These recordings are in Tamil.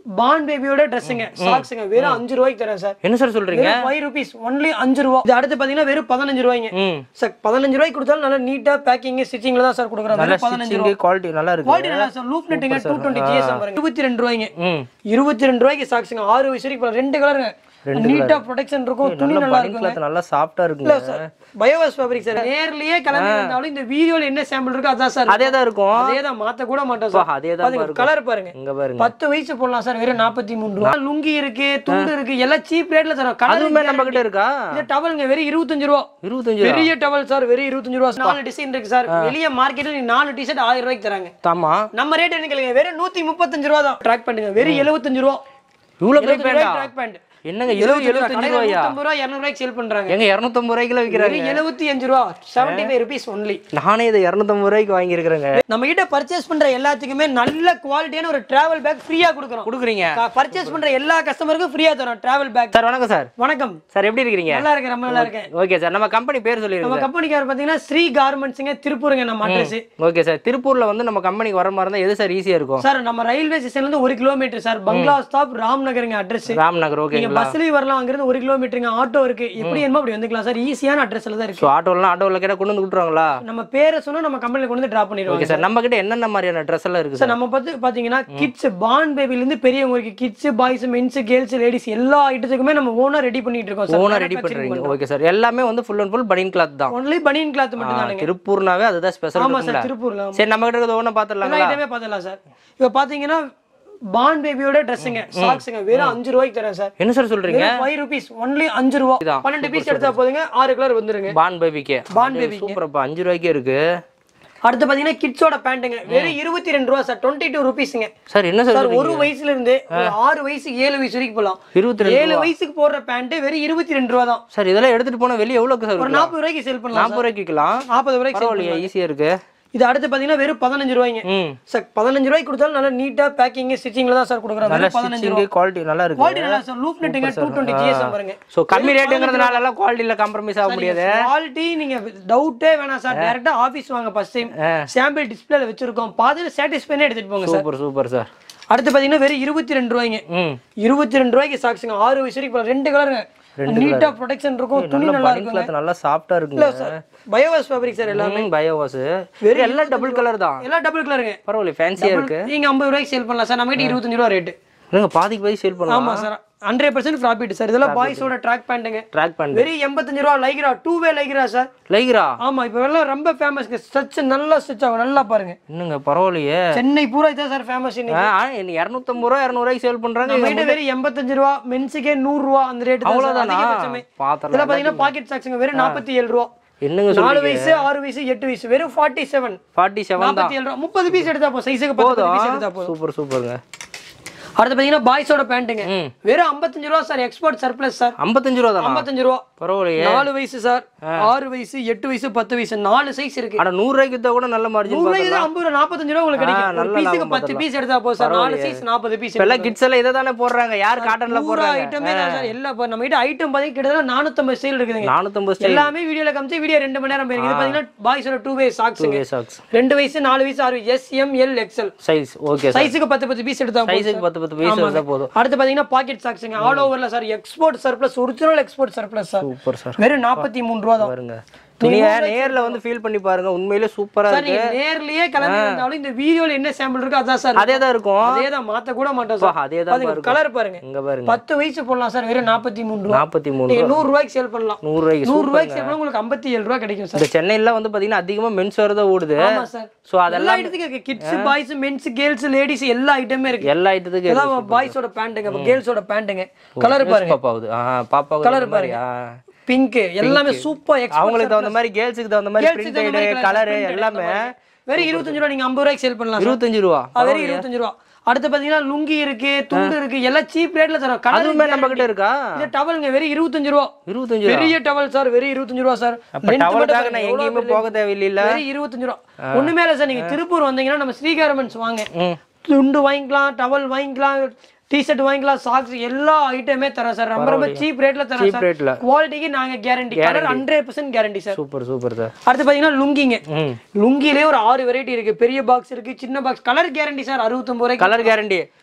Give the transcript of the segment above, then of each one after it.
பான் பேபியோட ட்ரெஸ்ஸுங்க சாக்ஸுங்க வெறும் அஞ்சு ரூபாய்க்கு தரேன் சார் என்ன சார் சொல்றீங்க வெறும் ஃபைவ் ருபீஸ் ஒன்லி அஞ்சு ரூபா இது அடுத்து பாத்தீங்கன்னா வெறும் பதினஞ்சு ரூபாய்ங்க ம் சார் பதினஞ்சு ரூபாய்க்கு கொடுத்தாலும் நல்லா நீட்டா பேக்கிங் ஸ்டிச்சிங்ல தான் சார் கொடுக்குறோம் நல்ல வெறும் பதினஞ்சு ரூபா ஸ்டிச்சிங் குவாலிட்டி நல்லா இருக்கு குவாலிட்டி நல்லா சார் லூப் நெட்டுங்க டூ டுவெண்ட்டி ஜிஎஸ்எம் பாருங்க இருபத்தி ரெண்டு ரூபாய்ங்க ம் இருபத்தி ரெண்டு ரூபாய்க்கு சாக்ஸுங்க ஆறு வயசு வரைக்கும் போடலாம். ரெண்டு கலருங்க நீட்டா ப்ரொடெக்ஷன் இருக்கும் துணி நல்ல நல்லா பனிங் இருக்குங்க கிளாத் நல்லா சாஃப்டா இருக்குங்க பயோவாஸ் ஃபேப்ரிக் சார் நேர்லயே கிளம்பி வந்தாலும் இந்த வீடியோல என்ன சாம்பிள் இருக்கோ அதான் சார் அதே தான் இருக்கும் அதே தான் மாத்த கூட மாட்டோம் சார் அதே தான் பாருங்க கலர் பாருங்க இங்க பாருங்க பத்து வயசு போடலாம் சார் வெறும் நாற்பத்தி மூணு ரூபா லுங்கி இருக்கு துண்டு இருக்கு எல்லாம் சீப் ரேட்ல தரோம் கலர் அதுவுமே நம்ம கிட்ட இருக்கா இந்த டவல்ங்க வெறும் இருபத்தஞ்சு ரூபா இருபத்தஞ்சு ரூபா. பெரிய டவல் சார் வெறும் இருபத்தஞ்சு ரூபா நாலு டிசைன் இருக்கு சார் வெளிய மார்க்கெட்ல நீ நாலு டிஷர்ட் ஆயிரம் ரூபாய்க்கு தராங்க தாமா நம்ம ரேட் என்ன கேளுங்க வெறும் நூத்தி முப்பத்தஞ்சு ரூபா தான் ட்ராக் பண்ணுங்க வெறும் எழுபத்தஞ்சு ரூபா இவ்வளவு பெரிய பேண்டா ட்ராக் பேண்ட் என்னங்க இருபது எழுபத்தஞ்சு ரூபாயா நூத்தம்பது ரூபா இரநூறு ரூபாய்க்கு சேல் பண்றாங்க எங்க இரநூத்தம்பது ரூபாய்க்குல விற்கிறாங்க வெறும் எழுபத்தி அஞ்சு ரூபா செவன்டி ஃபைவ் ருபீஸ் ஒன்லி நானே இதை இரநூத்தம்பது ரூபாய்க்கு வாங்கியிருக்கிறேங்க நம்ம கிட்ட பர்ச்சேஸ் பண்ற எல்லாத்துக்குமே நல்ல குவாலிட்டியான ஒரு டிராவல் பேக் ஃப்ரீயா கொடுக்குறோம் கொடுக்குறீங்க பர்ச்சேஸ் பண்ற எல்லா கஸ்டமருக்கும் ஃப்ரீயா தரோம் டிராவல் பேக் சார் வணக்கம் சார் வணக்கம் சார் எப்படி இருக்கிறீங்க நல்லா இருக்கேன் ரொம்ப நல்லா இருக்கேன் ஓகே சார் நம்ம கம்பெனி பேர் நம்ம சொல்லிருங்க கம்பெனிக்கார பாத்தீங்கன்னா ஸ்ரீ கார்மெண்ட்ஸுங்க திருப்பூருங்க நம்ம அட்ரஸ் ஓகே சார் திருப்பூர்ல வந்து நம்ம கம்பெனிக்கு வர மாதிரி இருந்தா எது சார் ஈஸியா இருக்கும் சார் நம்ம ரயில்வே ஸ்டேஷன்ல இருந்து ஒரு கிலோமீட்டர் சார் பங்களா ஸ்டாப் ராம்நகருங்க அட்ரஸ் ராம்நகர் நீங்க ஓகேங்களா பஸ்லயும் வரலாம் அங்கிருந்து ஒரு கிலோமீட்டருங்க ஆட்டோ இருக்கு எப்படி என்னமோ அப்படி வந்துக்கலாம் சார் ஈஸியான அட்ரஸ்ல தான் இருக்கு ஸோ ஆட்டோலாம் ஆட்டோவில் கேட்டால் கொண்டு வந்து கொடுத்துருவாங்களா நம்ம பேரை சொன்னா நம்ம கம்பெனில கொண்டு வந்து டிராப் பண்ணிடுவாங்க ஓகே சார் நம்ம கிட்ட என்னென்ன மாதிரியான ட்ரெஸ் எல்லாம் இருக்கு சார் சார் நம்ம பார்த்து பாத்தீங்கன்னா கிட்ஸ் பான் பேபில இருந்து பெரியவங்க வரைக்கும் kids boys mens girls ladies எல்லா ஐட்டத்துக்குமே நம்ம ஓனா ரெடி பண்ணிட்டு இருக்கோம் சார் ஓனா ரெடி பண்றீங்க ஓகே சார் எல்லாமே வந்து full and full banian cloth தான் ஒன்லி பனியன் கிளாத் மட்டும் தானுங்க திருப்பூர்னாவே அதுதான் ஸ்பெஷல் ஆமா இருக்குங்களா சார் திருப்பூர்ல ஆமா. சரி நம்ம கிட்ட இருக்கிறது ஒவ்வொன்றா எல்லா பார்த்துடலாங்களா ஐட்டமே பார்த்துடலாம் சார் இப்போ பாத்தீங்கன்னா பான் பேபியோட ட்ரெஸ்ஸுங்க சாக்ஸுங்க வெறும் அஞ்சு ரூபாய்க்கு தரேன் சார் என்ன சார் சொல்றீங்க வெறும் ஃபைவ் ருபீஸ் ஒன்லி அஞ்சு ரூபா இதான். பன்னெண்டு பீஸ் எடுத்தா போதுங்க ஆறு கலர் வந்துருங்க பான் பேபிக்கு பான் பேபிக்கு சூப்பர்ப்பா அஞ்சு ரூபாய்க்கே இருக்கு அடுத்து பாத்தீங்கன்னா கிட்ஸோட பேண்ட்டுங்க வெறும் இருபத்தி ரெண்டு ரூபா சார் டுவெண்ட்டி டூ ருபீஸுங்க சார் என்ன சார் சார் ஒரு வயசுல இருந்து ஒரு ஆறு வயசு ஏழு வயசு வரைக்கும் போலாம் இருபத்தி ரெண்டு ஏழு வயசுக்கு போடுற பேண்ட் வெறும் இருபத்தி ரெண்டு ரூபா தான் சார் இதெல்லாம் எடுத்துட்டு போனா வெளியே எவ்வளோக்கு சார் ஒரு விக்கலாம்? நாற்பது ரூபாய்க்கு சேல் பண்ணலாம் நாற்பது ரூபாய்க்கு விற்கலாம் நாற்பது ரூபாய்க்கு sell பரவாயில்லையே ஈஸியா இருக்கு பண்ணலாம். இது அடுத்து பாத்தீங்கன்னா வெறும் பதினஞ்சு ரூபாய்ங்க ம் சார் பதினஞ்சு ரூபாய்க்கு கொடுத்தாலும் நல்லா நீட்டா பேக்கிங் ஸ்டிச்சிங்ல தான் சார் கொடுக்குறோம் நல்ல வெறும் பதினஞ்சு ரூபா ஸ்டிச்சிங் குவாலிட்டி நல்லா இருக்கு குவாலிட்டி நல்லா சார் லூப் நெட்டுங்க டூ டுவெண்ட்டி ஜிஎஸ்எம் பாருங்க ஸோ கம்மி ரேட்டுங்கிறதுனால எல்லாம் குவாலிட்டியில காம்ப்ரமைஸ் ஆக முடியாது குவாலிட்டி நீங்க டவுட்டே வேணாம் சார் டைரக்டா ஆபீஸ் வாங்க ஃபர்ஸ்ட் டைம் சாம்பிள் டிஸ்பிளேல வச்சிருக்கோம் பார்த்துட்டு சாட்டிஸ்ஃபைனே எடுத்துட்டு போங்க சார் சூப்பர் சூப்பர் சார் அடுத்து பாத்தீங்கன்னா வெறும் இருபத்தி ரெண்டு ரூபாய்ங்க ம் இருபத்தி ரெண்டு ரூபாய்க்கு சாக்ஸுங்க ஆறு வயசு வரைக்கும் போடலாம். ரெண்டு கலருங்க நீட்டா ப்ரொடெக்ஷன் இருக்கும் துணி நல்ல நல்லா பனிங் இருக்கும் கிளாத் நல்லா சாஃப்டா இருக்குங்க பயோவாஸ் ஃபேப்ரிக் சார் எல்லாம் ம் பயோவாஸ் வெறும் எல்லாம் டபுள் கலர் தான் எல்லாம் டபுள் கலருங்க பரவாயில்ல ஃபேன்சியா இருக்கு நீங்க ஐம்பது ரூபாய்க்கு சேல் பண்ணலாம் சார் நம்ம கிட்ட இருபத்தஞ்சு ரூபா ரேட்டு நீங்க பாதிக்கு பாதி சேல் பண்ணலாம் ஆமா sir hundred percent profit sir இதெல்லாம் பாய்ஸோட ட்ராக் பேண்ட்டுங்க ட்ராக் பண்ணு வெறும் எண்பத்தஞ்சு ரூபா Lycra two way Lycra sir Lycra ஆமா இப்போ எல்லாம் ரொம்ப ஃபேமஸ் ஸ்ட்ரெச் நல்லா ஸ்ட்ரெச் ஆகும் நல்லா பாருங்க என்னங்க பரவாயில்லையே சென்னை பூரா இதான் சார் ஃபேமஸ் இன்னைக்கு ஆ இரநூத்தம்பது ரூபா இரநூறுவாய்க்கு சேல் பண்றாங்க நம்ம கிட்ட வெறும் எண்பத்தஞ்சு ரூபா மென்ஸுக்கே நூறு ரூபா அந்த ரேட் அவ்வளவுதானா அதிகபட்சமே பாத்திரம் இதெல்லாம் பாத்தீங்கன்னா பாக்கெட் சாக்ஸுங்க வெறும் நாற்பத்தி ஏழு ரூபா என்னங்க நாலு சொல்றீங்க வயசு ஆறு வயசு எட்டு வயசு வெறும் ஃபார்ட்டி செவன் ஃபார்ட்டி செவன் தான் நாற்பத்தி ஏழு ரூபா முப்பது பீஸ் எடுத்தா போதும் சைஸுக்கு பத்து பீஸ் எடுத்தா போதும் சூப்பர் சூப்பருங்க அடுத்து பாத்தீங்கன்னா பாய்ஸோட பேண்ட்டுங்க ம் வெறும் ஐம்பத்தஞ்சு ரூபா சார் எக்ஸ்போர்ட் சர்ப்ளஸ் சார் ஐம்பத்தஞ்சு ரூபா தானா ஐம்பத்தஞ்சு ரூபா பரவாயில்லையே நாலு வயசு சார் ஆறு வயசு எட்டு வயசு பத்து வயசு நாலு சைஸ் இருக்கு ஆனா நூறு ரூபாய்க்கு வித்தா கூட நல்ல மார்ஜின் நூறு ரூபாய்க்கு தான் ஐம்பது ரூபா நாற்பத்தஞ்சு ரூபா உங்களுக்கு கிடைக்கும் ஒரு நல்ல பீஸுக்கு லாபம் பத்து பீஸ் எடுத்தா போதும் சார் நாலு சைஸ் நாற்பது பீஸ் இப்ப எல்லாம் கிட்ஸ் எல்லாம் இதை தானே போடுறாங்க யார் காட்டன்ல பூரா போடுறாங்க ஐட்டமே தான் சார் எல்லாம் இப்போ நம்ம கிட்ட ஐட்டம் பாத்தீங்கன்னா கிட்டத்தட்ட நானூத்தம்பது ஸ்டைல் இருக்குதுங்க நானூத்தம்பது ஸ்டைல் எல்லாமே வீடியோல காமிச்சு வீடியோ ரெண்டு மணி நேரம் போயிருக்கு இது பாத்தீங்கன்னா பாய்ஸோட டூ வே சாக்ஸுங்க சாக்ஸ் ரெண்டு வயசு நாலு வயசு ஆறு S M L XL size okay sir சைஸுக்கு பத்து பத்து பீஸ் எடுத்தா போதும் சைஸுக்கு பத்து பத்து பீஸ் எடுத்தா போதும் அடுத்து பாத்தீங்கன்னா பாக்கெட் சாக்ஸுங்க ஆல் ஓவர்ல sir export surplus original export surplus sir super sir வெறும் நாற்பத்தி மூணு ரூபா தான் பாருங்க துணியை நேர்ல வந்து ஃபீல் பண்ணி பாருங்க உண்மையிலே சூப்பரா சார் இருக்கு நீங்க நேர்லயே கிளம்பி வந்தாலும் இந்த வீடியோல என்ன சாம்பிள் இருக்கோ அதான் சார் அதே தான் இருக்கும் அதே தான் மாத்த கூட மாட்டோம் சார் அதே தான் பாருங்க கலர் பாருங்க இங்க பாருங்க பத்து வயசு போடலாம் சார் வெறும் நாற்பத்தி மூணு ரூபா நாற்பத்தி மூணு நீங்க நூறு ரூபாய்க்கு சேல் பண்ணலாம் நூறு ரூபாய்க்கு நூறு ரூபாய்க்கு சேல் பண்ணா உங்களுக்கு ஐம்பத்தி ஏழு ரூபா கிடைக்கும் சார் இந்த சென்னையில வந்து பாத்தீங்கன்னா அதிகமா மென்ஸ் வேர் தான் ஓடுது ஆமா சார் ஸோ அதெல்லாம் எல்லா இடத்துக்கும் இருக்கு kids boys mens girls ladies எல்லா ஐட்டமே இருக்கு எல்லா ஐட்டத்துக்கும் அதான் பாய்ஸோட பேண்ட்டுங்க கேர்ள்ஸோட பேண்ட்டுங்க கலர் பாருங்க பாப்பாவுது ஆ பாப்பாவுக்கு Colour அந்த மாதிரி, ஆ. பிங்க் எல்லாமே சூப்பர் எக்ஸ்போர்ட் அவங்களுக்கு தகுந்த மாதிரி கேர்ள்ஸுக்கு தகுந்த மாதிரி பிரிண்டட் கலரு எல்லாமே வெறும் இருபத்தஞ்சு ரூபா நீங்க ஐம்பது ரூபாய்க்கு சேல் பண்ணலாம் சார் இருபத்தஞ்சு ரூபா வெறும் இருபத்தஞ்சு ரூபா அடுத்து பாத்தீங்கன்னா லுங்கி இருக்கு துண்டு இருக்கு எல்லாம் சீப் ரேட்ல தரோம் கலர் அதுவுமே நம்ம கிட்ட இருக்கா இந்த டவலுங்க வெறும் இருபத்தஞ்சு ரூபா இருபத்தஞ்சு ரூபா பெரிய டவல் சார் வெறும் இருபத்தஞ்சு ரூபா சார் அப்ப டவலுக்காக நான் எங்கேயுமே போக தேவையில்லை வெறும் இருபத்தஞ்சு ரூபா ஒண்ணுமே இல்ல சார் நீங்க திருப்பூர் வந்தீங்கன்னா நம்ம ஸ்ரீ கார்மெண்ட்ஸ் வாங்க ம் துண்டு வாங்கிக்கலாம் டவல் வாங்கிக்கலாம் டிஷர்ட் வாங்கிக்கலாம் சாக்ஸ் எல்லா ஐட்டமே தரோம் சார் ரொம்ப ரொம்ப சீப் ரேட்ல தரோம் சீப் சார் ரேட்ல குவாலிட்டிக்கு நாங்க guarantee colour hundred percent guarantee sir super super sir அடுத்து பாத்தீங்கன்னா லுங்கிங்க ம் லுங்கிலே ஒரு ஆறு வெரைட்டி இருக்கு பெரிய பாக்ஸ் இருக்கு சின்ன பாக்ஸ் கலர் கேரண்டி சார் அறுபத்தொன்பது ரூபாய்க்கு கலர் கேரண்டி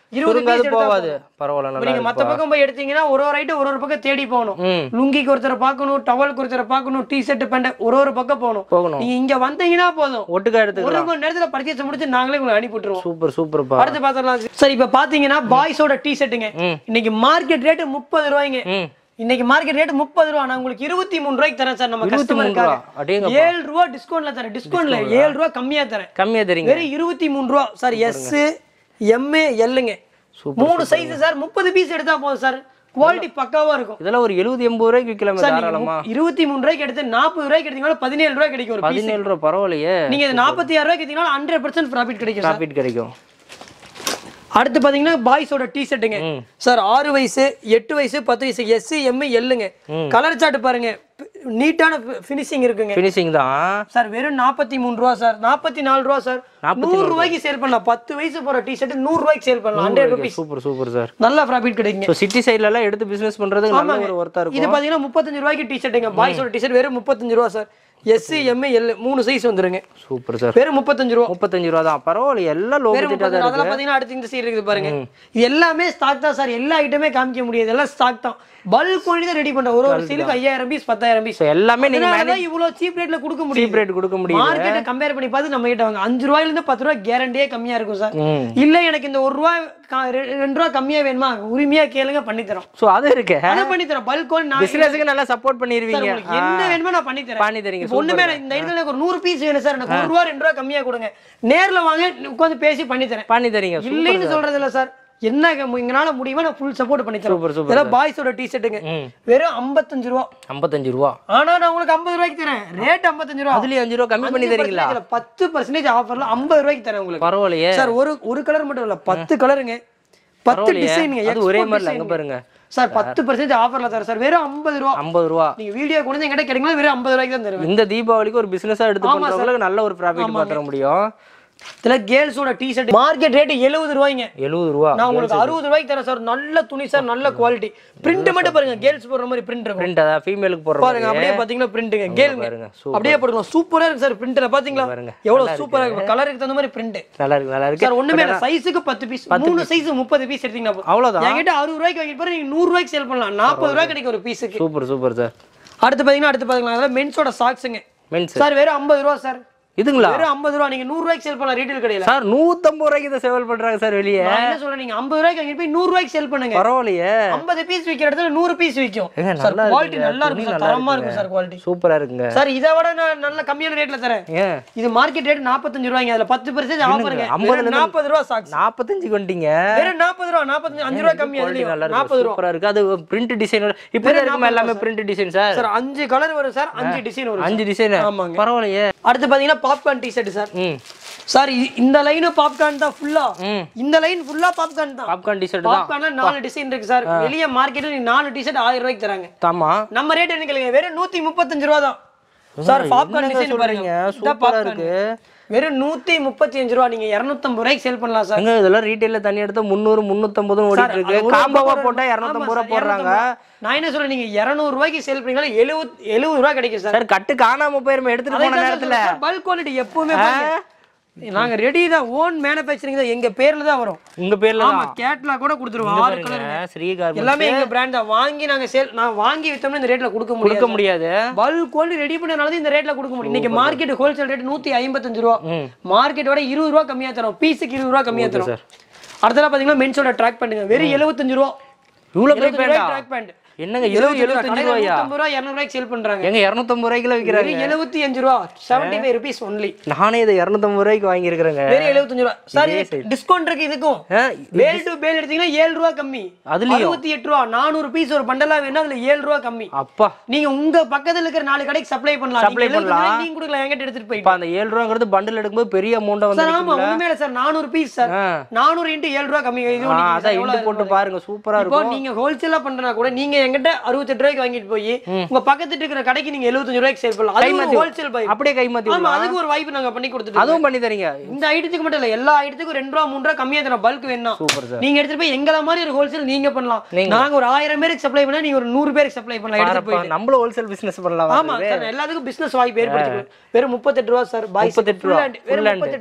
இருபது சுருங்காது piece எடுத்தா போகாது போதும். பரவாயில்ல இப்ப நல்லா நீங்க மத்த பக்கம் போய் எடுத்தீங்கன்னா ஒரு ஒரு ஐட்டம் ஒரு ஒரு பக்கம் தேடி போகணும் ம் லுங்கிக்கு ஒருத்தரை பார்க்கணும் டவலுக்கு ஒருத்தரை பார்க்கணும் டி ஷர்ட் பேண்ட் ஒரு ஒரு பக்கம் போகணும் போகணும் நீங்க இங்க வந்தீங்கன்னா போதும் ஒட்டுக்கா ஒரு எடுத்துக்கலாம் மணி நேரத்துல பர்ச்சேஸ் முடிச்சு நாங்களே உங்களுக்கு அனுப்பி விட்டுருவோம் சூப்பர் சூப்பர்ப்பா அடுத்து பாத்திரலாம் சரி இப்ப பாத்தீங்கன்னா பாய்ஸோட டி ஷர்ட்டுங்க ம் இன்னைக்கு மார்க்கெட் ரேட் முப்பது ரூபாய்ங்க ம் இன்னைக்கு மார்க்கெட் ரேட் முப்பது ரூபா நான் உங்களுக்கு இருபத்தி மூணு ரூபாய்க்கு தரேன் சார் நம்ம இருபத்தி மூணு கஸ்டமருக்காக ரூபா அடேங்க ஏழு ரூபா டிஸ்கவுண்ட்ல தரேன் டிஸ்கவுண்ட்ல ஏழு ரூபா கம்மியா தரேன் கம்மியா தெரியுங்க வெறும் இருபத்தி மூணு ரூபா சார் எஸ் எம்ஏ எல்லுங்க சூப்பர் மூணு சைஸ் சார் முப்பது பீஸ் எடுத்தா போதும் சார் குவாலிட்டி பக்காவா இருக்கும் இதெல்லாம் ஒரு எழுபது எண்பது ரூபாய்க்கு விற்கலாமே சார் நீங்க தாராளமா மு- இருபத்தி மூணு ரூபாய்க்கு எடுத்து நாற்பது ரூபாய்க்கு எடுத்தீங்கன்னா பதினேழு ரூபாய்க்கு கிடைக்கும் ஒரு பீஸ் பதினேழு ரூபா பரவாயில்லையே நீங்க இது நாற்பத்தி ஆறு ரூபாய்க்கு எடுத்தீங்கன்னா ஹண்ட்ரட் பர்சன்ட் ப்ராஃபிட் கிடைக்கும் சார் ப்ராஃபிட் கிடைக்கும் அடுத்து பாத்தீங்கன்னா பாய்ஸோட டி ஷர்ட்டுங்க ம். சார் ஆறு வயசு எட்டு வயசு பத்து வயசு எஸ் எம் எல்லுங்க கலர் சார்ட் பாருங்க நீட்டான ஃபினிஷிங் இருக்குங்க ஃபினிஷிங் தான் சார் வெறும் நாற்பத்தி மூணு ரூபா சார் நாற்பத்தி நாலு ரூபா சார் நூறு ரூபாய்க்கு சேல் பண்ணலாம் பத்து வயசு போற டி ஷர்ட் நூறு ரூபாய்க்கு சேல் பண்ணலாம் hundred rupees super super sir நல்ல ப்ராஃபிட் கிடைக்குங்க ஸோ சிட்டி சைட்ல எல்லாம் எடுத்து பிசினஸ் பண்றதுக்கு நல்ல ஒரு ஒர்த்தா இது இருக்கும் பாத்தீங்கன்னா முப்பத்தஞ்சு ரூபாய்க்கு டி ஷர்ட்டுங்க பாய்ஸோட டி ஷர்ட் வெறும் முப்பத்தஞ்சு ரூபா சார் எஸ் எம் எல் மூணு சைஸ் வந்துருங்க சூப்பர் சார் வெறும் முப்பத்தஞ்சு ரூபா முப்பத்தஞ்சு ரூபா தான் பரவாயில்ல எல்லாம் லோ வெறும் பட்ஜெட்டா முப்பத்தஞ்சு தான் அதெல்லாம் பாத்தீங்கன்னா அடுத்து இந்த சைடு இருக்குது பாருங்க இது எல்லாமே ஸ்டாக் தான் சார் எல்லா ஐட்டமே காமிக்க முடியாது எல்லாம் ஸ்டாக் தான் பல்க் குவாலிட்டி தான் ரெடி பண்றோம் ஒரு ஒரு சீலுக்கு ஐயாயிரம் பீஸ் பத்தாயிரம் பீஸ் ஸோ எல்லாமே நீங்க அதனாலதான் இவ்வளவு சீப் ரேட்ல கொடுக்க முடியும் சீப் ரேட் கொடுக்க முடியும் மார்க்கெட்டை கம்பேர் பண்ணி பார்த்து நம்ம கிட்ட வாங்க அஞ்சு ரூபாயில இருந்து பத்து ரூபாய் கேரண்டியே கம்மியா இருக்கும் சார் ம் இல்ல எனக்கு இந்த ஒரு ரூபாய் க- ரெ- ரெண்டு ரூபாய் கம்மியா வேணுமா உரிமையா கேளுங்க பண்ணி தரோம் ஸோ அது இருக்கு அதை பண்ணி தரோம் பல்க் நான் பிசினஸுக்கு நல்லா சப்போர்ட் சார், பண்ணிருவீங்க உங்களுக்கு என்ன வேணுமோ நான் பண்ணி தரேன் பண்ணி தரீங்க இப்போ ஒண்ணுமே இல்லை. இந்த இடத்துல எனக்கு ஒரு நூறு பீஸ் வேணும் சார் எனக்கு ஒரு ரூபா ரெண்டு ரூபா கம்மியா கொடுங்க நேர்ல வாங்க உட்காந்து பேசி பண்ணி தரேன் பண்ணி தரீங்க இல்லைன்னு சொல்றது இல்ல சார் என்ன க- எங்களால முடியுமோ நான் ஃபுல் சப்போர்ட் பண்ணி தரேன் சூப்பர் சூப்பர் இதெல்லாம் பாய்ஸோட டி ஷர்ட்டுங்க ம் வெறும் ஐம்பத்தஞ்சு ரூபா ஐம்பத்தஞ்சு ரூபா ஆனா நான் உங்களுக்கு ஐம்பது ரூபாய்க்கு தரேன் ரேட் ஐம்பத்தஞ்சு ரூபா அதுலயும் அஞ்சு ரூபா கம்மி பண்ணி தரீங்களா இதுல பத்து பர்சன்டேஜ் ஆஃபர்ல ஐம்பது ரூபாய்க்கு தரேன் உங்களுக்கு பரவாயில்லையே சார் ஒரு ஒரு கலர் மட்டும் இல்ல பத்து கலருங்க பத்து பரவாயில்லையே டிசைனுங்க அது ஒரே மாதிரி அங்க பாருங்க சார் பத்து பர்சன்டேஜ் ஆஃபர்ல தரேன் சார் வெறும் ஐம்பது ரூபா ஐம்பது ரூபா நீங்க வீடியோ கொண்டு வந்து என்கிட்ட கிடைக்கும்போது வெறும் ஐம்பது ரூபாய்க்கு தான் தருவேன் இந்த தீபாவளிக்கு ஒரு பிசினஸா எடுத்து பண்றவங்களுக்கு நல்ல ஒரு ப்ராஃபிட் பாத்திர முடியும் இதுல கேர்ள்ஸோட டி ஷர்ட் மார்க்கெட் ரேட் எழுபது ரூபாய்ங்க எழுபது ரூபா நான் உங்களுக்கு அறுபது ரூபாய்க்கு தரேன் சார் நல்ல துணி சார் நல்ல குவாலிட்டி பிரிண்ட் மட்டும் பாருங்க கேர்ள்ஸ் போடுற மாதிரி பிரிண்ட் இருக்கும் பிரிண்ட் அதான் ஃபீமேலுக்கு போடுற பாருங்க அப்படியே பாத்தீங்கன்னா பிரிண்ட்டுங்க கேளுங்க பாருங்க சூப்பர் அப்படியே போட்டுக்கலாம் சூப்பரா இருக்கு சார் பிரிண்ட்ல பாத்தீங்களா பாருங்க. எவ்வளவு சூப்பரா இருக்கு கலருக்கு தகுந்த மாதிரி பிரிண்ட் நல்லா இருக்கு நல்லா இருக்கு சார் ஒண்ணுமே இல்ல சைஸுக்கு பத்து பீஸ் மூணு சைஸ் முப்பது பீஸ் எடுத்தீங்கன்னா போதும். அவ்வளவுதான் என்கிட்ட அறுபது ரூபாய்க்கு வாங்கிட்டு பாரு நீங்க நூறு ரூபாய்க்கு சேல் பண்ணலாம் நாற்பது ரூபாய் கிடைக்கும் ஒரு பீஸுக்கு சூப்பர் சூப்பர் சார் அடுத்து பாத்தீங்கன்னா அடுத்து பாத்தீங்கன்னா அதெல்லாம் மென்ஸோட சாக்ஸுங்க மென்ஸ் சார் வெறும் ஐம்பது ரூபா சார் இதுங்களா வெறும் ஐம்பது ரூபா நீங்க நூறு ரூபாய்க்கு சேல் பண்ணலாம் ரீட்டைல் கடையில சார் நூத்தம்பது ரூபாய்க்கு இதை சேவல் பண்றாங்க சார் வெளியே நான் என்ன சொல்றேன் நீங்க ஐம்பது ரூபாய்க்கு வாங்கிட்டு போய் நூறு ரூபாய்க்கு சேல் பண்ணுங்க பரவாயில்லையே ஐம்பது பீஸ் விக்கிற இடத்துல நூறு பீஸ் விக்கும் ஏங்க, சார் நல்லா குவாலிட்டி இருக்குங்க. நல்லா துணி இருக்கும் சார் நல்லா தரமா இருக்கும் சார் குவாலிட்டி சூப்பரா இருக்குங்க சார் இதை விட நான் நல்ல கம்மியான ரேட்ல தரேன் ஏன் இது மார்க்கெட் ரேட் நாற்பத்தஞ்சு ரூபாய்ங்க அதுல பத்து பர்சன்ட் ஆஃபருங்க ஐம்பதுல வெறும் நாற்பது ரூபா சாக்ஸ் நாற்பத்தஞ்சுக்கு வந்துட்டீங்க வெறும் நாற்பது ரூபா நாற்பத்தஞ்சு அஞ்சு ரூபா கம்மி குவாலிட்டி நல்லா அதுலயும் இருக்கு நாற்பது ரூபா சூப்பரா இருக்கு அது பிரிண்ட் டிசைன் இப்போ இருக்குமா எல்லாமே பிரிண்ட் டிசைன் சார் சார் அஞ்சு கலர் வரும் சார் அஞ்சு டிசைன் வரும் அஞ்சு டிசைன் ஆமாங்க. பரவாயில்லையே அடுத்து பாத்தீங்கன்னா பாப்கார்ன் டி ஷர்ட் சார் ம் சார் இ- இந்த லைன் பாப்கார்ன் தான் ஃபுல்லா ம் இந்த லைன் ஃபுல்லா பாப்கார்ன் தான் பாப்கார்ன் டிஷர்ட் தான் பாப்கார்ன்ல நாலு டிசைன் இருக்கு சார் வெளிய மார்க்கெட்ல நீ நாலு டி ஷர்ட் ஆயிரம் ரூபாய்க்கு தராங்க தாமா நம்ம ரேட் என்ன கேளுங்க வெறும் நூத்தி முப்பத்தஞ்சு ரூபா தான் சார் பாப்கார்ன் டிசைன் பாருங்க இதான் சூப்பரா popcorn. இருக்கு வெறும் நூத்தி முப்பத்தி அஞ்சு ரூபா நீங்க இருநூத்தம்பது ரூபாய்க்கு சேல் பண்ணலாம் சார் எங்க இதெல்லாம் ரீட்டைல்ல தனி எடுத்தா முந்நூறு முந்நூத்தம்பதுன்னு ஓடிட்டு இருக்கு அது ஒரு காம்போவா ரூபா போட்டா ஆமா இரநூத்தம்பது ரூபா சார், போடுறாங்க 250 நான் என்ன சொல்றேன் நீங்க இருநூறு ரூபாய்க்கு சேல் பண்ணீங்கன்னா எழுபது எழுபது ரூபாய் கிடைக்கும் சார் சார் கட்டு காணாம போயிருமே எடுத்துட்டு போன நேரத்துல பல்க் குவாலிட்டி எப்பவுமே பாருங்க. நாங்க ரெடி தான் ஓன் மேனுஃபேக்சரிங் தான் எங்க பேர்ல தான் வரும் உங்க பேர்ல ஆமா தான் கேட்லாக் கூட கொடுத்துருவோம் ஆறு கலர் ஸ்ரீ கார்மெண்ட்ஸ் எல்லாமே எங்க பிராண்ட் தான் வாங்கி நாங்க சேல் நான் வாங்கி வித்தோம்னா இந்த ரேட்ல கொடுக்க கொடுக்க முடியாது முடியாது பல்க் குவாலிட்டி ரெடி பண்ணனால தான் இந்த ரேட்ல கொடுக்க முடியும் இன்னைக்கு மார்க்கெட் ஹோல்சேல் ரேட் நூத்தி ஐம்பத்தஞ்சு ரூபா ம் மார்க்கெட்டோட இருபது ரூபா கம்மியா தரும் பீஸுக்கு இருபது ரூபா கம்மியா தரும் சார் அடுத்தலாம் பாத்தீங்கன்னா மென்ஸோட ட்ராக் பண்ணுங்க வெறும் எழுபத்தஞ்சு ரூபா இவ்வளவு பெரிய பேண்டா ட்ராக் பேண்ட் என்னங்க எழுபது எழுபத்தஞ்சு ரூபாயா நூத்தம்பது ரூபா இருநூறு ரூபாய்க்கு சேல் பண்றாங்க எங்க இரநூத்தம்பது ரூபாய்க்குல விக்கிறாங்க வெறும் எழுபத்தி அஞ்சு ரூபா செவன்டி ஃபைவ் ருபீஸ் ஒன்லி நானே இதை இரநூத்தம்பது ரூபாய்க்கு வாங்கியிருக்கிறேங்க வெறும் எழுபத்தஞ்சு ரூபா சார் டிஸ்கவுண்ட் இருக்கு இதுக்கும் பேல் டு பேல் எடுத்தீங்கன்னா ஏழு ரூபா கம்மி அதுலயும்? அறுபத்தி எட்டு ரூபா நானூறு பீஸ் ஒரு பண்டலா வேணும் அதுல ஏழு ரூபா கம்மி அப்பா நீங்க உங்க பக்கத்துல இருக்கிற நாலு கடைக்கு சப்ளை பண்ணலாம் Supply நீங்க 70 பண்ணலாம். ரூபாய்க்கு நீங்க கொடுக்கலாம் என்கிட்ட எடுத்துட்டு போயிட்டு இப்ப அந்த ஏழு ரூபாங்கிறது பண்டில் எடுக்கும்போது பெரிய அமௌண்ட்டா வந்து சார் ஆமா நிக்கும்ல? உண்மையில சார் நானூறு பீஸ் சார் ஆ. நானூறு இன்ட்டு ஏழு ரூபா கம்மி இது ஆ, நீங்க அதான் எவ்வளவு இண்டு போட்டு பாருங்க சூப்பரா இப்போ இருக்கும் நீங்க ஹோல்சேலா பண்றனா கூட நீங்க என்கிட்ட அறுபத்தெட்டு ரூபாய்க்கு வாங்கிட்டு போய் உங்க பக்கத்துல இருக்கிற கடைக்கு நீங்க எழுபத்தஞ்சு ரூபாய்க்கு சேல் பண்ணலாம் அது கைமாத்தி ஹோல்சேல் பை அப்படியே கைமாத்தி ஆமா அதுக்கு ஒரு வாய்ப்பு நாங்க பண்ணி கொடுத்துட்டு அதுவும் பண்ணி தரீங்க இந்த ஐட்டத்துக்கு மட்டும் இல்ல எல்லா ஐட்டத்துக்கும் ரெண்டு ரூபா மூணு ரூபா கம்மியா தரோம் பல்க் வேணும் சூப்பர் சார் நீங்க எடுத்துட்டு போய் எங்கள மாதிரி ஒரு ஹோல்சேல் நீங்க பண்ணலாம் நாங்க ஒரு ஆயிரம் பேருக்கு சப்ளை பண்ணா நீங்க ஒரு நூறு பேருக்கு சப்ளை பண்ணலாம் எடுத்துட்டு போய் நம்மளும் ஹோல்சேல் பிசினஸ் பண்ணலாம் ஆமா சார் எல்லாத்துக்கும் பிசினஸ் வாய்ப்பு ஏற்படுத்தி வெறும் முப்பத்தெட்டு ரூபா சார் பாய்ஸ் 38 ரூபா. வெறும் முப்பத்தெட்டு ரூபா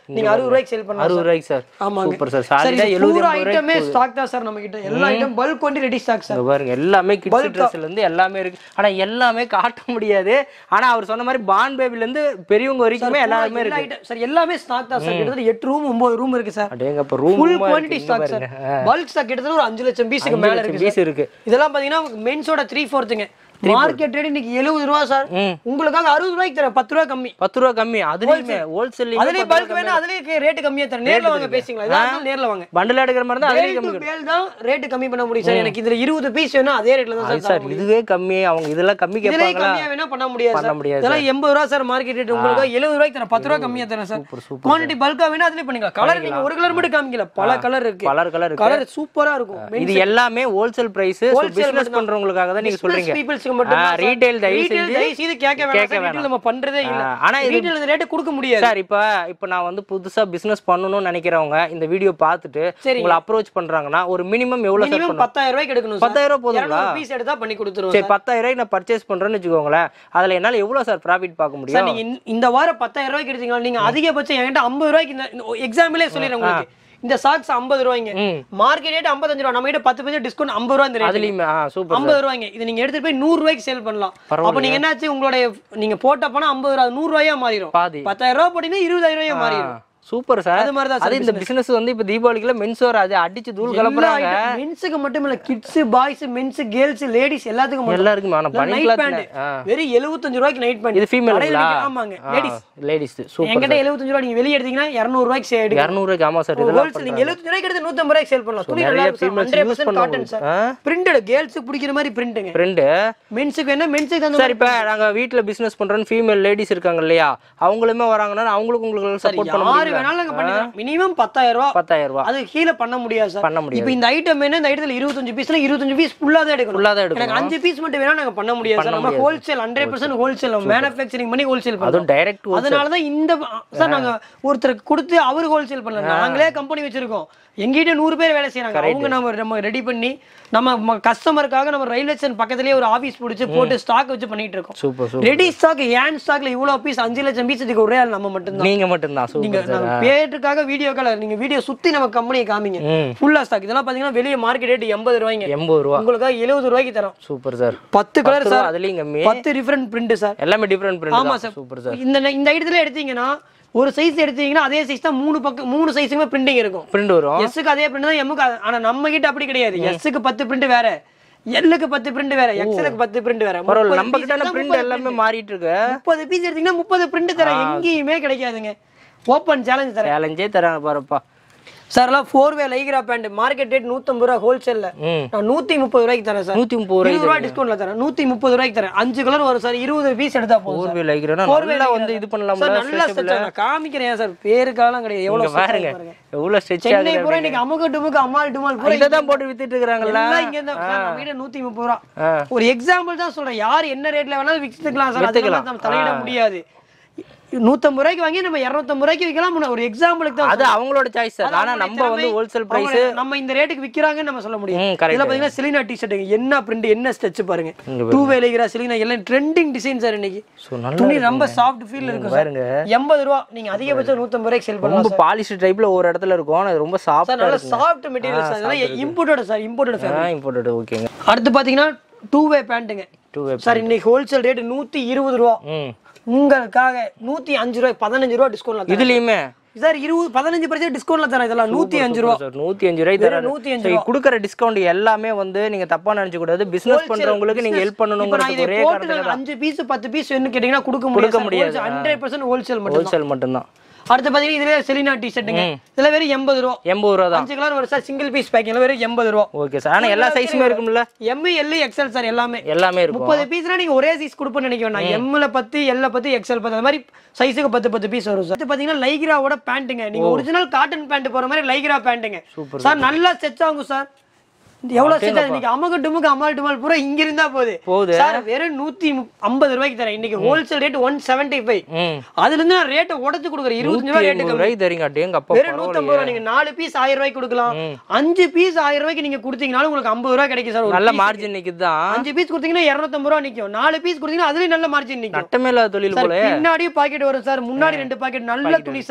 நீங்க அறுபது ரூபாய்க்கு சேல் பண்ணலாம் அறுபது ரூபாய்க்கு சார் ஆமாங்க சூப்பர் சார் சார் சாலிடா இது எழுபது பூரா எண்பது ஐட்டமே ஸ்டாக் தான் சார் நம்ம கிட்ட எல்லா ஐட்டம் பல்க் வந்து ரெடி ஸ்டாக் சார் இங்க பாருங்க எல்லாமே கிட்ஸ் ட்ரெஸ்ல இருந்து எல்லாமே இருக்கு ஆனா எல்லாமே காட்ட முடியாது ஆனா அவர் சொன்ன மாதிரி பான் பேபில இருந்து பெரியவங்க வரைக்குமே எல்லாருமே எல்லா இருக்கு item- சார் எல்லாமே ஸ்டாக் தான் சார் கிட்டத்தட்ட எட்டு ரூம் ஒன்பது ரூம் இருக்கு சார் அடேங்கப்ப room full quantity stock sir bulk stock கிட்டத்தட்ட ஒரு அஞ்சு லட்சம் பீஸுக்கு மேல இருக்கு பீஸ் இருக்கு இதெல்லாம் பாத்தீங்கன்னா மென்ஸோட த்ரீ ஃபோர்த்துங்க மார்க்கெட் ரேட் இன்னைக்கு எழுபது ரூபா சார் உங்களுக்காக அறுபது ரூபாய்க்கு தரேன் பத்து ரூபா கம்மி பத்து ரூபா கம்மி அதுலயுமே ஹோல்சேல் அதுலயே பல்க் வேணா அதுலயே ரேட் கம்மியா தரேன் நேர்ல வாங்க பேசிங்களா இதான் நேர்ல வாங்க பண்டில் எடுக்கிற மாதிரி தான் அதுலயும் கம்மி பேல் தான் ரேட் கம்மி பண்ண முடியும் சார் எனக்கு இதுல இருபது பீஸ் வேணும் அதே ரேட்ல தான் அது சார் சார் இதுவே கம்மி அவங்க இதெல்லாம் கம்மி இதுலயே கேட்பாங்களா கம்மியா வேணா பண்ண முடியாது பண்ண சார் முடியாது இதெல்லாம் எண்பது ரூபா சார் மார்க்கெட் ரேட் உங்களுக்கு எழுபது ரூபாய்க்கு தரேன் பத்து ரூபா கம்மியா தரேன் சார் குவான்டிட்டி பல்கா வேணா அதுலயே பண்ணிக்கலாம் கலர் நீங்க ஒரு கலர் மட்டும் காமிக்கல பல கலர் இருக்கு கலர் கலர் இருக்கு கலர் சூப்பரா இருக்கும் இது எல்லாமே ஹோல்சேல் பிரைஸ் பிசினஸ் பண்றவங்களுக்காக தான் நீங்க சொல்றீங்க பீப்பிள்ஸ்க்கு மட்டும் தான் ரீட்டைல் தயவு ரீட்டைல் செஞ்சு தயவு செய்து கேட்க வேணாம் கேட்க சார். ரீட்டைல் நம்ம பண்றதே இல்ல ஆ, ஆனா இது ரீட்டைல் இந்த ரேட் கொடுக்க முடியாது சார் இப்ப இப்ப நான் வந்து புதுசா பிசினஸ் பண்ணணும்னு நினைக்கிறவங்க இந்த வீடியோ பார்த்துட்டு சரிங்க. உங்களை அப்ரோச் பண்றாங்கன்னா ஒரு மினிமம் எவ்வளவு சார் மினிமம் பத்தாயிரம் ரூபாய்க்கு எடுக்கணும் பத்தாயிரம் ரூபாய் போதுங்களா பீஸ் எடுத்தா பண்ணி கொடுத்துருவோம் சரி பத்தாயிரம் ரூபாய்க்கு நான் பர்ச்சேஸ் பண்றேன்னு வச்சுக்கோங்களேன் அதுல என்னால எவ்வளவு சார் ப்ராஃபிட் பார்க்க சார் முடியும் நீங்க இந்த- இந்த வாரம் பத்தாயிரம் ரூபாய்க்கு எடுத்தீங்களா நீங்க அதிகபட்சம் என்கிட்ட ஐம்பது ரூபாய்க்கு இந்த எக்ஸாம்பிளே சொல்லிடுறேன் உங்களுக்கு இந்த சாக்ஸ் ஐம்பது ரூபாய்ங்க ம். மார்க்கெட் ரேட் ஐம்பத்தஞ்சு ரூபா நம்ம கிட்ட பத்து பர்சன்ட் டிஸ்கவுண்ட் ஐம்பது ரூபா இந்த ரேட் அதுலயுமே ஆ சூப்பர் ஐம்பது ரூபாய்ங்க இது நீங்க எடுத்துட்டு போய் நூறு ரூபாய்க்கு சேல் பண்ணலாம் அப்ப நீங்க என்னாச்சு உங்களுடைய நீங்க போட்ட பணம் ஐம்பது ரூபா நூறு ரூபாயா மாறிடும் பாதி பத்தாயிரம் ரூபாய் போட்டீங்கன்னா இருபதாயிரம் ரூபாயா மாறிடும் சூப்பர் சார் அது மாதிரி தான் அது இந்த பிசினஸ் வந்து இப்ப தீபாவளிக்குள்ள மென்ஸ் வர அது அடிச்சு தூள் கிளப்புறாங்க மென்ஸுக்கு மட்டும் இல்ல kids boys mens girls ladies எல்லாத்துக்கும் மட்டும் எல்லாருக்குமே ஆனா பனி நைட் கிளாத் பேண்ட் வெறும் 75 ரூபாய்க்கு நைட் பேண்ட் இது ஃபீமேலுங்களா ஆமாங்க லேடிஸ் லேடிஸ் சூப்பர் என்கிட்ட 75 ரூபாய் நீங்க வெளிய எடுத்தீங்கன்னா 200 ரூபாய்க்கு சேல் எடுக்கலாம் இரநூறுக்கு ஆமா சார் இதெல்லாம் ஹோல்சேல் நீங்க 75 ரூபாய்க்கு எடுத்து 150 ரூபாய்க்கு சேல் பண்ணலாம் துணி நல்லா நிறைய இருக்கும் females use 100% காட்டன் பண்ணுவாங்க. சார் ஆ? பிரிண்டட் கேர்ள்ஸ்க்கு பிடிக்கிற மாதிரி பிரிண்ட்ங்க ஃப்ரெண்டு மென்ஸுக்கு என்ன மென்ஸுக்கு தகுந்த சார் இப்ப நாங்க வீட்ல பிசினஸ் பண்றோம் ஃபீமேல் லேடிஸ் இருக்காங்க இல்லையா அவங்களுமே வராங்கன்னா அவங்களுக்கு உங்களுக்கு சப்போர்ட் பண்ண யாரு முடியும் வேணாலும் நாங்க பண்ணிக்கலாம் மினிமம் 10000 ரூபாய் பத்தாயிரம் ரூபாய் அது கீழ பண்ண முடியாது சார் பண்ண முடியாது இப்போ இந்த ஐட்டம் என்ன இந்த ஐட்டத்துல 25 பீஸ்ல 25 பீஸ் ஃபுல்லா தான் எடுக்கணும் ஃபுல்லா தான் எடுக்கணும் எனக்கு அஞ்சு பீஸ் மட்டும் வேணா நாங்க பண்ண முடியாது சார் நம்ம ஹோல்சேல் 100% ஹோல்சேல் மேனுஃபேக்சரிங் பண்ணி ஹோல்சேல் பண்ணுவோம் அதுவும் டைரக்ட் அதனால தான் இந்த சார் நாங்க ஒருத்தருக்கு கொடுத்து அவரு ஹோல்சேல் பண்ணல நாங்களே கம்பெனி வச்சிருக்கோம் எங்கிட்ட நூறு பேர் வேலை செய்யறாங்க அவங்க நம்ம நம்ம ரெடி பண்ணி நம்ம கஸ்டமருக்காக நம்ம ரயில்வே ஸ்டேஷன் பக்கத்துலயே ஒரு ஆபீஸ் பிடிச்சி போட்டு ஸ்டாக் வச்சு பண்ணிட்டு இருக்கோம் சூப்பர் சூப்பர் ரெடி ஸ்டாக் ஏன் ஸ்டாக்ல இவ்வளவு பீஸ் அஞ்சு லட்சம் பீஸ் இதுக்கு ஒரே ஆள் நம்ம மட்டும்தான் நீங்க மட்டும்தான் நீங்க சூப்பர் நாங்க பேட்டுக்காக வீடியோ கால நீங்க வீடியோ சுத்தி நம்ம கம்பெனியை காமிங்க ம் ஃபுல்லா ஸ்டாக் இதெல்லாம் பாத்தீங்கன்னா வெளியே மார்க்கெட் ரேட் எண்பது ரூபாய்ங்க எண்பது ரூபா உங்களுக்காக எழுபது ரூபாய்க்கு தரோம் சூப்பர் சார் பத்து கலர் சார் அதுலயும் கம்மி பத்து டிஃபரெண்ட் பிரிண்ட் சார் எல்லாமே டிஃப்ரெண்ட் ஆமா பிரிண்ட் சார் சூப்பர் சார் இந்த இந்த இடத்துல எடுத்தீங்கன்னா ஒரு சைஸ் எடுத்தீங்கன்னா அதே சைஸ் தான் மூணு பக்கம் மூணு சைஸுமே பிரிண்டிங் இருக்கும் பிரிண்ட் வரும் எஸ்ஸுக்கு அதே பிரிண்ட் தான் எம்முக்கு அது- ஆனா நம்ம கிட்ட அப்படி கிடையாது எஸ்ஸுக்கு பத்து பிரிண்ட் வேற எல்லுக்கு பத்து பிரிண்ட் வேற எக்ஸலுக்கு பத்து பிரிண்ட் வேற பரவாயில்ல நம்ம கிட்ட பிரிண்ட் எல்லாமே மாறிட்டு இருக்கு முப்பது பீஸ் எடுத்தீங்கன்னா முப்பது பிரிண்ட் தரேன் எங்கேயுமே கிடைக்காதுங்க ஓப்பன் சேலஞ்ச் தரேன் சேலஞ்சே தராங்க பாருப்பா சார் எல்லாம் four way Lycra pant market rate நூத்தம்பது ரூபா ஹோல்சேல்ல ம் நான் நூத்தி முப்பது ரூபாய்க்கு தரேன் சார் நூத்தி முப்பது ரூபாய் இருபது ரூபா டிஸ்கவுண்ட்ல தரேன் நூத்தி முப்பது ரூபாய்க்கு தரேன் அஞ்சு கலர் வரும் சார் இருபது பீஸ் எடுத்தா போதும் ஃபோர் வீல் ஆகிக்கிறேன்னா Four wheel நல்லா lycra வந்து தான். இது சார் பண்ணலாம்ல நல்லா ஸ்ட்ரெச் நான் காமிக்கிறேன் சார் பேருக்காலாம் கிடையாது இங்க எவ்வளவு பாருங்க பாருங்க எவ்வளவு ஸ்ட்ரெச் சென்னை ஆகுது பூரா இன்னைக்கு அமுக டுமுக்கு அம்மாள் டுமால் பூரா இதை தான் போட்டு வித்துட்டு இருக்காங்கல்ல எல்லாம் இங்க இருந்தா சார் நம்ம கிட்ட நூத்தி முப்பது ரூபா ஆ. ஒரு எக்ஸாம்பிள் தான் சொல்றேன் யார் என்ன ரேட்ல வேணாலும் வித்துக்கலாம் சார் அதுல நம்ம தலையிட முடியாது நூத்தம்பது ரூபாய்க்கு வாங்கி நம்ம இருநூத்தம்பது ரூபாய்க்கு விற்கலாம் முன்ன ஒரு எக்ஸாம்பிளுக்கு தான் அது அவங்களோட சாய்ஸ் சார் அது ஆனா அவங்களுடைய நம்ம வந்து திறமை, ஹோல்சேல் பிரைஸ் அவங்க நம்ம இந்த ரேட்டுக்கு விக்கிறாங்கன்னு நம்ம சொல்ல முடியும் ம் இதுல கரெக்ட் பாத்தீங்கன்னா சிலினா டி ஷர்ட் என்ன பிரிண்ட் என்ன ஸ்டெச் பாருங்க இங்க டூ வேலைகிற சிலினா எல்லாம் ட்ரெண்டிங் டிசைன் சார் இன்னைக்கு ஸோ நல்லா துணி ரொம்ப சாஃப்ட் ஃபீல் இருக்கும் சார் பாருங்க எண்பது ரூபா நீங்க அதிகபட்சம் நூத்தம்பது ரூபாய்க்கு செல் பண்ணலாம் ரொம்ப பாலிஷ் டைப்ல ஒரு இடத்துல இருக்கும் ஆனா இது ரொம்ப சார் சாஃப்டா நல்ல சாஃப்ட் மெட்டீரியல் சார் இதெல்லாம் imported sir imported fabric imported ஓகேங்க அடுத்து பாத்தீங்கன்னா டூ வே பேண்ட்டுங்க டூ வெப் சார் இன்னைக்கு ஹோல்சேல் ரேட் நூத்தி இருபது ரூபா ம் உங்களுக்காக நூத்தி அஞ்சு ரூபாய் பதினஞ்சு ரூபா டிஸ்கவுண்ட்ல தரேன் இதுலயுமே சார் இருபது பதினஞ்சு பர்சன்ட் டிஸ்கவுண்ட்ல தரேன் இதெல்லாம் நூத்தி அஞ்சு ரூபா சார் நூத்தி அஞ்சு ரூபாய் தராரு நூத்தி அஞ்சு சரி, கொடுக்குற டிஸ்கவுண்ட் எல்லாமே வந்து நீங்க தப்பா நினைச்சு கூடாது பிசினஸ் பண்றவங்களுக்கு நீங்க ஹெல்ப் இப்ப நான் பண்ணணுங்கிறது இதை ஒரே போட்டு காரணத்துக்கு நான் அஞ்சு பீஸ் பத்து பீஸ் என்ன கேட்டீங்கன்னா கொடுக்க முடியாது முடியாது. ஹண்ட்ரட் பர்சன்ட் ஹோல்சேல் மட்டும் ஹோல்சேல் மட்டும்தான் அடுத்து பாத்தீங்கன்னா இதுல செலினா டி ஷர்ட்டுங்க இதுல வெறும் எண்பது ரூபா எண்பது ரூபா தான் அஞ்சு கலர் வரும் சார் சிங்கிள் பீஸ் பேக்கிங்ல வெறும் எண்பது ரூபா ஓகே சார் ஆனா எல்லா சைஸுமே இருக்கும்ல எம் எல் எக்ஸல் சார் எல்லாமே எல்லாமே இருக்கும் முப்பது பீஸ்னா நீங்க ஒரே சைஸ் கொடுப்பேன்னு நினைக்க வேண்டாம் எம்ல பத்து எல்ல பத்து எக்ஸல் பத்து அந்த மாதிரி சைஸுக்கு பத்து பத்து பீஸ் வரும் சார் பாத்தீங்கன்னா லைக்ராவோட பேண்ட்டுங்க நீங்க ஒரிஜினல் காட்டன் பேண்ட் போற மாதிரி லைக்ரா பேண்ட்டுங்க Super, சார் நல்லா செட் ஆகும் சார் எவ்வளவு செட் ஆகுது இன்னைக்கு அமக டுமுக்கு அமால் டுமால் பூரா இங்க இருந்தா போகுது போகுது. சார் வெறும் நூத்தி முப்- ஐம்பது ரூபாய்க்கு தரேன் இன்னைக்கு wholesale rate one seventy five ம் அதுல இருந்து நான் ரேட்டை உடச்சு கொடுக்குறேன் இருபத்தஞ்சு ரூபாய் ரேட்டு எண்பது ரூபாய் தரீங்க அட்டேங்க அப்பா வெறும் நூத்தம்பது ரூபா நீங்க நாலு பீஸ் ஆயிரம் ரூபாய்க்கு கொடுக்கலாம் அஞ்சு பீஸ் ஆயிரம் ரூபாய்க்கு நீங்க கொடுத்தீங்கனாலும் உங்களுக்கு ஐம்பது ரூபாய் கிடைக்கும் சார் ஒரு நல்ல piece. மார்ஜின் நிக்குது தான் அஞ்சு பீஸ் கொடுத்தீங்கன்னா இருநூத்தம்பது ரூபா நிக்கும் நாலு பீஸ் கொடுத்தீங்கன்னா அதுலயும் நல்ல மார்ஜின் நிக்கும் நட்டமே இல்லாத தொழில் சார் போல பின்னாடியும் பாக்கெட் வரும் சார் முன்னாடி ரெண்டு பாக்கெட் நல்ல துணி சார்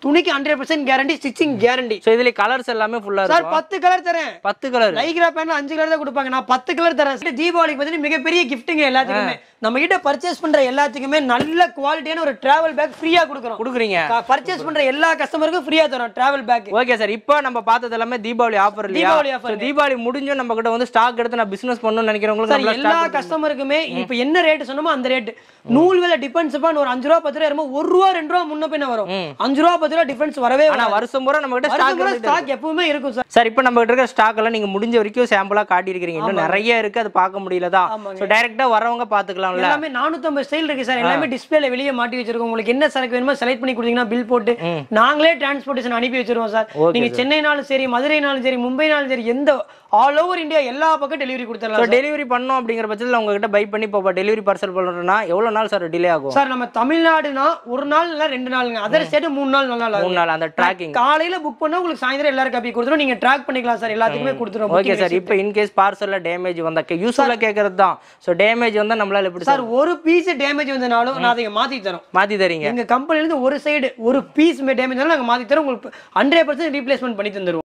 துணிக்கு hundred percent guarantee stitching guarantee so இதுல கலர்ஸ் எல்லாமே ஃபுல்லா சார் இருக்கும் பத்து கலர் தரேன் பத்து கலர் லைக்ரா பேண்ட்ல அஞ்சு கலர் தான் கொடுப்பாங்க நான் பத்து கலர் தரேன் சரி, தீபாவளிக்கு பார்த்தீங்கன்னா மிகப்பெரிய கிஃப்ட்டுங்க எல்லாத்துக்குமே நம்ம கிட்ட பர்ச்சேஸ் பண்ற எல்லாத்துக்குமே நல்ல குவாலிட்டியான ஒரு டிராவல் பேக் ஃப்ரீயா கொடுக்குறோம் கொடுக்குறீங்க பர்ச்சேஸ் பண்ற எல்லா கஸ்டமருக்கும் ஃப்ரீயா தரோம் டிராவல் பேக் ஓகே சார் இப்போ நம்ம பார்த்தது எல்லாமே தீபாவளி ஆஃபர் இல்லையா தீபாவளி offer. So, தீபாவளி முடிஞ்சும் நம்ம கிட்ட வந்து ஸ்டாக் எடுத்து நான் பிசினஸ் பண்ணணும்னு நினைக்கிறவங்களுக்கு சார் நம்மள எல்லா stock கஸ்டமருக்குமே இப்ப என்ன ரேட் சொன்னோமோ அந்த ரேட் நூல் விலை டிஃபரன்ஸ் ஒரு அஞ்சு ரூபா பத்து ரூபா இருக்கும்போது ஒரு ரூபா ரெண்டு ரூபா முன்ன பின்ன வரும் அஞ்சு ரூபா பத்து ரூபா டிஃபரன்ஸ் வரவே ஆனா வருஷம் பூரா நம்ம கிட்ட ஸ்டாக் ஸ்டாக் எப்பவுமே இருக்கும் சார் சார் இப்போ நம்ம கிட்ட இருக்க ஸ்டாக் எல்லாம் நீங்க முடிஞ்ச வரைக்கும் சாம்பிளா காட்டியிருக்கிறீங்க இன்னும் நிறைய இருக்கு அது பார்க்க முடியல தான் ஆமாங்க. ஸோ டைரக்டா வரவங்க பாத்துக்கலாம்ல எல்லாமே நானூத்தம்பது ஸ்டைல் இருக்கு சார் எல்லாமே டிஸ்பிளேல வெளியே மாட்டி வச்சிருக்கோம் உங்களுக்கு என்ன சரக்கு வேணுமோ செலக்ட் பண்ணி கொடுத்தீங்கன்னா பில் போட்டு நாங்களே டிரான்ஸ்போர்ட்டேஷன் அனுப்பி வச்சிருவோம் சார் Okay, நீங்க சென்னைனாலும் சரி மதுரைனாலும் சரி மும்பைனாலும் சரி எந்த ஆல் ஓவர் இந்தியா எல்லா பக்கம் டெலிவரி ஸோ கொடுத்துடலாம் sir. டெலிவரி பண்ணோம் அப்படிங்கிற பட்சத்தில் உங்ககிட்ட பை பண்ணி இப்போ டெலிவரி பார்சல் பண்ணுறோம்னா எவ்வளோ நாள் சார் டிலே ஆகும் சார் நம்ம தமிழ்நாடுனா ஒரு நாள் இல்ல ரெண்டு நாளுங்க அதர் ஸ்டேட் மூணு நாள் நாலு நாள் ஆகும். மூணு நாள் அந்த ட்ராக்கிங் காலையில புக் பண்ணா உங்களுக்கு சாயந்தரம் எல்லாரும் காப்பி கொடுத்துரும் நீங்க ட்ராக் பண்ணிக்கலாம் சார் எல்லாத்துக்குமே கொடுத்துரும் ஓகே சார் இப்போ இன்கேஸ் பார்சல்ல டேமேஜ் வந்தா யூஸ்ஃபுல்லாக கேட்கறது தான் ஸோ டேமேஜ் வந்தா நம்மளால எப்படி சார் ஒரு பீஸ் டேமேஜ் வந்தனாலும் நான் அதை மாத்தி தரோம் மாத்தி தரீங்க எங்க கம்பெனில இருந்து ஒரு சைடு ஒரு பீஸ் டேமேஜ் நாங்க மாத்தி தரோம் உங்களுக்கு ஹண்ட்ரட் பர்சன்ட் ரீப்ளேஸ்மெண்ட் பண்ணி தந்துருவோம்